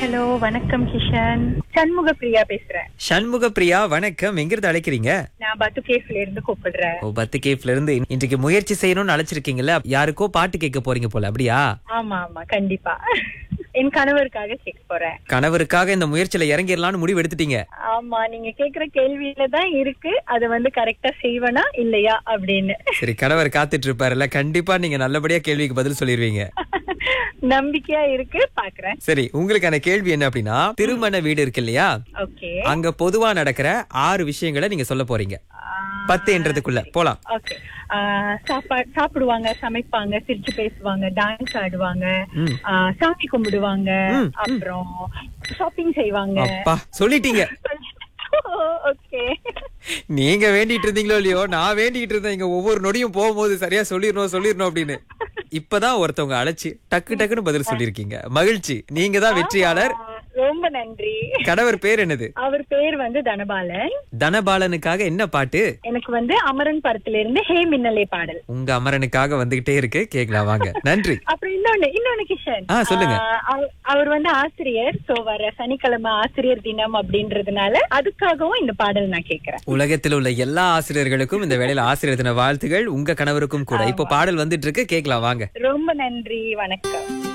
Hello வணக்கம் கிஷன் சண்முக பிரியா பேசுறேன் சண்முக பிரியா வணக்கம் எங்கிருந்து அழைக்கிறீங்க நான் பத்து கேஸ்ல இருந்து கூப்பிடுறேன் ஓ பத்து கேப்ல இருந்து இன்றைக்கு முயற்சி செய்யணும்னு அழைச்சிருக்கீங்கல்ல யாருக்கோ பாட்டு கேட்க போறீங்க போல அப்படியா ஆமா ஆமா கண்டிப்பா என் கணவருக்காக கேட்க போறேன் கணவருக்காக இந்த முயற்சியில இறங்கிடலாம்னு முடிவு எடுத்துட்டீங்க ஆமா நீங்க கேக்குற கேள்வியில தான் இருக்கு அது வந்து கரெக்டா செய்வனா இல்லையா அப்படின்னு சரி கணவர் காத்துட்டு இருப்பாருல்ல கண்டிப்பா நீங்க நல்லபடியா கேள்விக்கு பதில் சொல்லிருவீங்க நம்பிக்கையா இருக்கு பாக்குறேன் சரி உங்களுக்கான கேள்வி என்ன அப்படின்னா திருமண வீடு இருக்கு இல்லையா ஓகே அங்க பொதுவா நடக்கிற ஆறு விஷயங்களை நீங்க சொல்ல போறீங்க பத்து என்றதுக்குள்ள போலாம் ஓகே சாப்பாடு சாப்பிடுவாங்க சமைப்பாங்க சிரிச்சு பேசுவாங்க டான்ஸ் ஆடுவாங்க ம். ஆ, சாமி கும்பிடுவாங்க ம், ம். அப்புறம் ஷாப்பிங் செய்வாங்க அப்பா சொல்லிட்டீங்க ஓகே நீங்க வேண்டிட்டு இருந்தீங்களோ இல்லையோ நான் வேண்டிட்டு இருந்தேன் இங்க ஒவ்வொரு நொடியும் போகும்போது சரியா சொல்லிடணும் சொல்லிடணும் அப்படின்னு இப்பதான் ஒருத்தவங்க அழைச்சு டக்கு டக்குன்னு பதில் சொல்லிருக்கீங்க மகிழ்ச்சி நீங்க தான் வெற்றியாளர் ரொம்ப நன்றி கணவர் பேர் என்னது அவர் பேர் வந்து தனபாலன் தனபாலனுக்காக என்ன பாட்டு எனக்கு வந்து அமரன் படத்துல இருந்து ஹே மின்னலே பாடல் உங்க அமரனுக்காக வந்துகிட்டே இருக்கு கேக்கலாம் வாங்க நன்றி அப்புறம் இன்னொன்னு இன்னொன்னு கிஷன் ஆ, சொல்லுங்க. ஆ, அவ- அவர் வந்து ஆசிரியர் சோ வர சனிக்கிழமை ஆசிரியர் தினம் அப்படின்றதுனால அதுக்காகவும் இந்த பாடல் நான் கேக்குறேன் உலகத்தில் உள்ள எல்லா ஆசிரியர்களுக்கும் இந்த வேளையில ஆசிரியர் தின வாழ்த்துகள் உங்க கணவருக்கும் கூட இப்போ பாடல் வந்துட்டு இருக்கு கேக்கலாம் வாங்க ரொம்ப நன்றி வணக்கம்